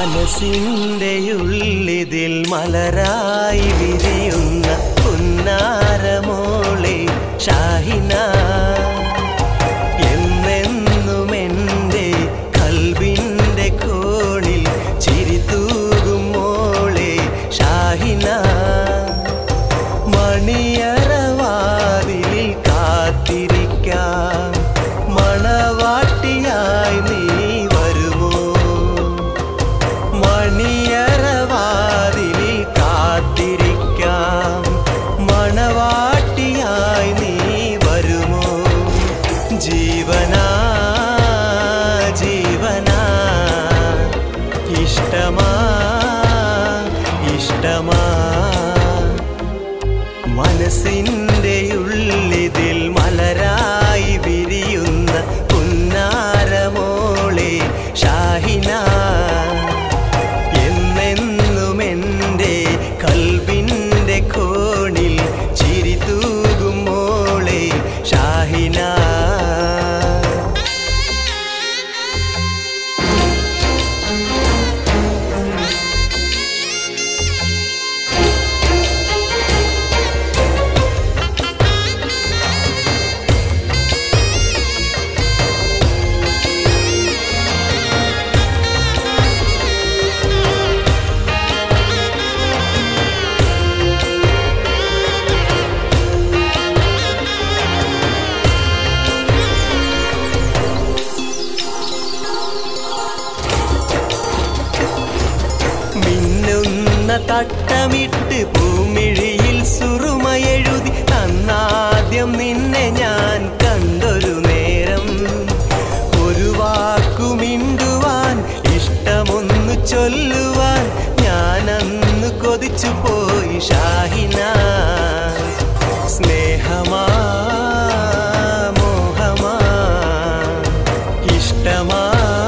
മനസ്സിൻ്റെ ഉള്ളിതിൽ മലരായി വിരിയുന്ന പുന്നാരമോളെ ഷാഹിന എന്നെന്നും എൻ്റെ കൽവിൻ്റെ കോണിൽ ചിരി തൂകും മോളെ ഷാഹിന മണിയറവാതിലിൽ കാത്തിരിക്കാം മണവാട്ടിയായി നീ വരുമോ മണിയറവാതിലിൽ കാത്തിരിക്കാം മണവാട്ടിയായി നീ വരുമോ ജീവനാ ജീവനാ ഇഷ്ടമാ ഇഷ്ടമാ മനസ്സിൻ്റെ ഉള്ളിതിൽ മലരായി വിരിയുന്ന പുന്നാരമോളെ ഷാഹിന എന്നെന്നും എൻ്റെ കൽവിൻ്റെ കോണിൽ ചിരി തൂകും മോളെ ഷാഹിന മിന്നുന്ന തട്ടമിട്ട് ഭൂമിഴിയിൽ സുറുമയെഴുതി അന്നാദ്യം നിന്നെ ഞാൻ കണ്ടൊരു നേരം ഒരു വാക്കു മിണ്ടുവാൻ ഇഷ്ടമൊന്നു ചൊല്ലുവാൻ ഞാനന്ന് കൊതിച്ചു പോയി ഷാഹിന സ്നേഹമാ മോഹമാ ഇഷ്ടമാ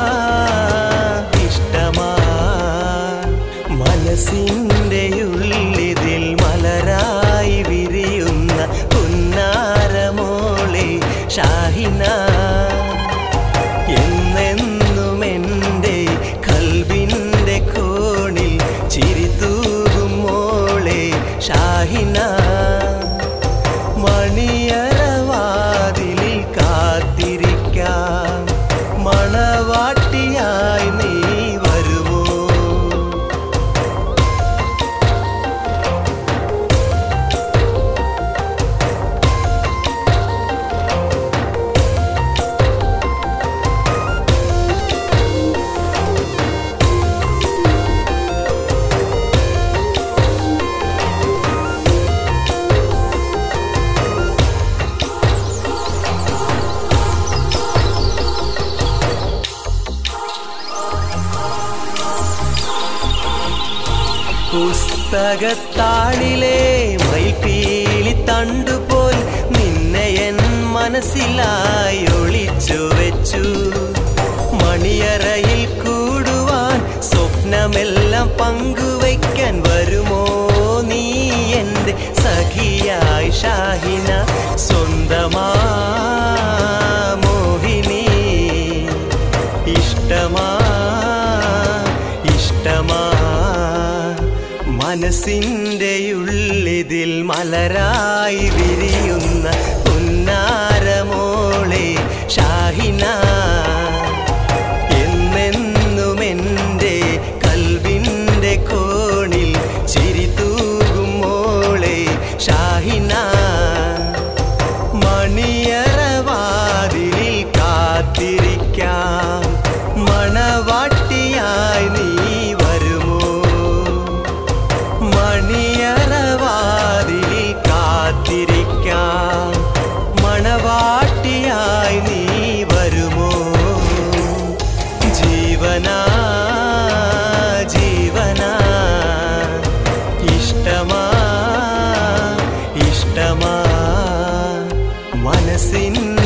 ഇഷ്ടമാ മനസ്സിൻ്റെ ഉള്ളിതിൽ മലരായി വിരിയുന്ന പുന്നാരമോളെ ഷാഹിന എന്നെന്നും എൻ്റെ കൽവിൻ്റെ കോണിൽ ചിരി തൂകും മോളെ ഷാഹിന മണിയറവാതിലിൽ കാത്തിരിക്കാം മണവാട്ടിയായി നീ വരുമോ പുസ്തകത്താളിലെ മൈപ്പീലി തണ്ടുപോൽ നിന്നെ എൻ മനസ്സിലായി ഒളിച്ചു വെച്ചു മണിയറയിൽ കൂടുവാൻ സ്വപ്നമെല്ലാം പങ്കുവയ്ക്കാൻ വരുമോ നീ എൻ്റെ സഖിയായി ഷാഹിന സ്വന്തമാ മോഹിനി ഇഷ്ടമാ ഇഷ്ടമാ മനസ്സിൻ്റെ ഉള്ളിതിൽ മലരായി വിരിയുന്ന പുന്നാരമോളെ ഷാഹിന എന്നെന്നും എൻ്റെ കൽവിൻ്റെ കോണിൽ ചിരി തൂകും മോളെ ഷാഹിന മണിയറവാതിലിൽ കാത്തിരിക്കാം മണവാട്ടിയായി നീ വരുമോ മണിയറവാതിലിൽ കാത്തിരിക്കാം മണവാട്ടിയായി നീ വരുമോ ജീവനാ ജീവനാ ഇഷ്ടമാ ഇഷ്ടമാ മനസ്സിൻ